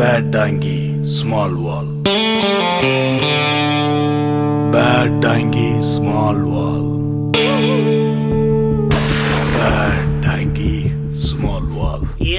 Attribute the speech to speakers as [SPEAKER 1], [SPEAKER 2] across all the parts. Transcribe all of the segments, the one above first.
[SPEAKER 1] Bad Dangi, small wall. Bad Dangi, small wall. Bad Dangi, small wall.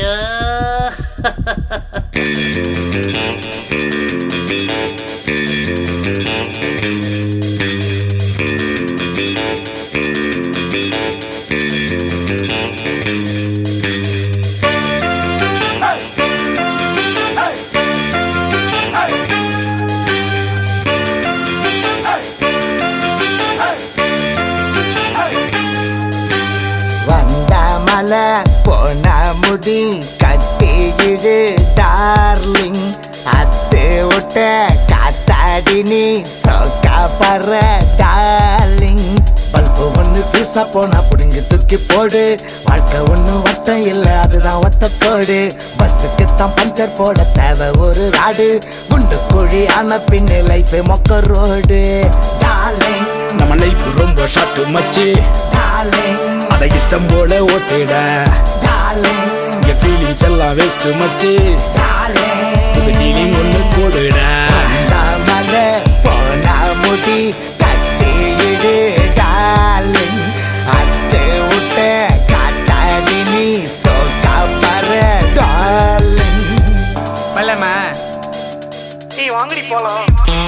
[SPEAKER 2] வந்த மலை போன முடி கட்டிக்கிடு டார்லிங் அத்து விட்ட காத்தாடி நீ சொக்கா பற டார்லிங் பல்பு ஒண்ணு பீசா போனா புடுங்கி தூக்கி போடு வாழ்க்கை ஒண்ணு வட்டம் இல்ல அதுதான் ஒத்த கோடு பஸ்ஸுக்கு தான் பஞ்சர் போட தேவை ஒரு ராடு குண்டு குழி ஆன பின்னு லைஃப் மொக்க ரோடு டார்லிங்
[SPEAKER 1] நம்ம லைஃப் ரொம்ப ஷார்ட் மச்சி
[SPEAKER 2] டார்லிங்
[SPEAKER 1] அதை இஷ்டம் போல ஓட்டிட
[SPEAKER 2] டார்லிங்
[SPEAKER 1] இங்க ஃபீலிங்ஸ் எல்லாம் வேஸ்ட் மச்சி
[SPEAKER 2] டார்லிங்
[SPEAKER 1] இந்த ஃபீலிங் ஒண்ணு போடுட
[SPEAKER 2] மல போன முடி கட்டிடு டார்லிங் அத்து விட்ட காட்டாடி நீ சோக்கா பர டார்லிங்
[SPEAKER 3] மல்லம்மா நீ வாங்கடி போலாம்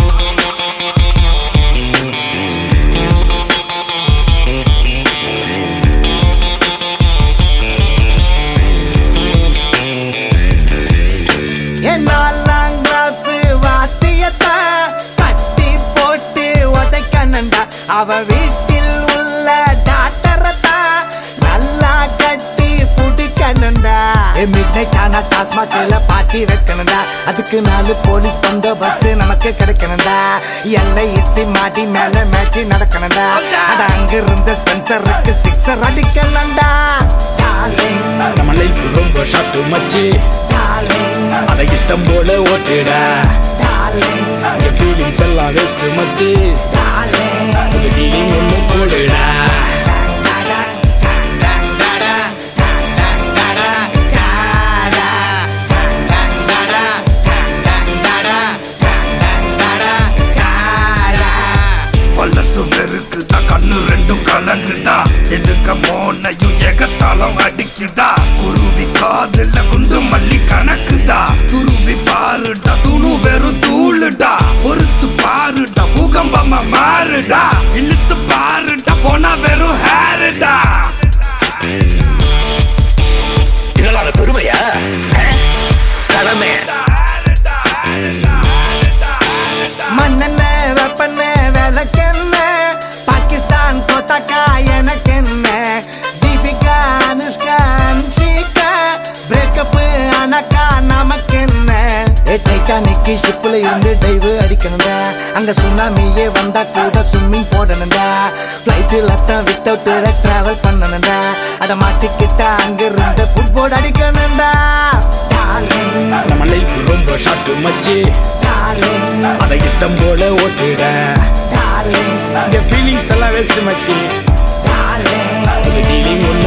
[SPEAKER 2] என்னாலாம் கிளாஸ் வாத்தியத்தை கட்டி போட்டு உதைக்கணுண்டா அவ வீட்டில் உள்ள டாக்டரத்தா நல்லா கட்டி புடிக்கணுண்டா மிட் நைட் ஆனா டாஸ்மாக்ல பாட்டி வைக்கணுண்டா அதுக்கு நாலு போலீஸ் பந்தோபஸ்து நமக்கு கிடைக்கணுண்டா எல்லை இசி மாடி மேல மேட்ச் நடக்கணுண்டா அட அங்க இருந்த ஸ்பென்சருக்கு சிக்ஸர் அடிக்கணுண்டா டார்லிங்
[SPEAKER 1] நம்ம லைஃப் ரொம்ப ஷார்ட் மச்சி
[SPEAKER 2] டார்லிங்
[SPEAKER 1] அதை இஷ்டம் போல ஓட்டிட
[SPEAKER 2] டார்லிங்
[SPEAKER 1] இங்க ஃபீலிங்ஸ் எல்லாம் வேஸ்ட் மச்சி
[SPEAKER 2] டார்லிங்
[SPEAKER 1] இந்த ஃபீலிங் ஒண்ணு போடுட
[SPEAKER 4] பல்லசு வெறுக்குதா கண்ணு ரெண்டும் கலங்குதா எதுக்க போனையும் ஏகத்தாளம் அடிக்குதா குருவி காதுல குண்டு மல்லி கணக்குதா துருவி பாருடா துணு வெறும் தூளுடா பொறுத்து பாருடா பூகம்பமா மாறுடா இழுத்து பாருடா போனா வெறும் ஹேருடா
[SPEAKER 5] இதெல்லாம் பெருமையா கடமை
[SPEAKER 2] மண்ணெண்ண வெப்பண்ண விளக்கெண்ண பாகிஸ்தான் கோத்தாக்கா எனக்கு என்ன தீபிகா அனுஷ்கா அன்ஷிகா பிரேக்கப் அனக்கா நமக்கு என்ன டைட்டானிக்கு ஷிப்ல இருந்து டைவ் அடிக்கணும்டா அங்க சுனாமியே வந்தா கூட ஸ்விம்மிங் போடணும்டா ஃபிளைட்டில் தான் வித்தவுட் டிராவல் பண்ணணும்டா அட மாட்டிக்கிட்டா அங்க இருந்து ஃபுட்போர்ட் அடிக்கணும்டா டார்லிங்
[SPEAKER 1] நம்ம லைஃப் ரொம்ப ஷார்ட் மச்சி
[SPEAKER 2] டார்லிங்
[SPEAKER 1] அதை இஷ்டம் போல ஓட்டிட
[SPEAKER 2] டார்லிங்
[SPEAKER 1] இங்க ஃபீலிங்ஸ் எல்லாம் வேஸ்ட் மச்சி
[SPEAKER 2] டார்லிங்
[SPEAKER 1] இந்த ஃபீலிங் ஒண்ணு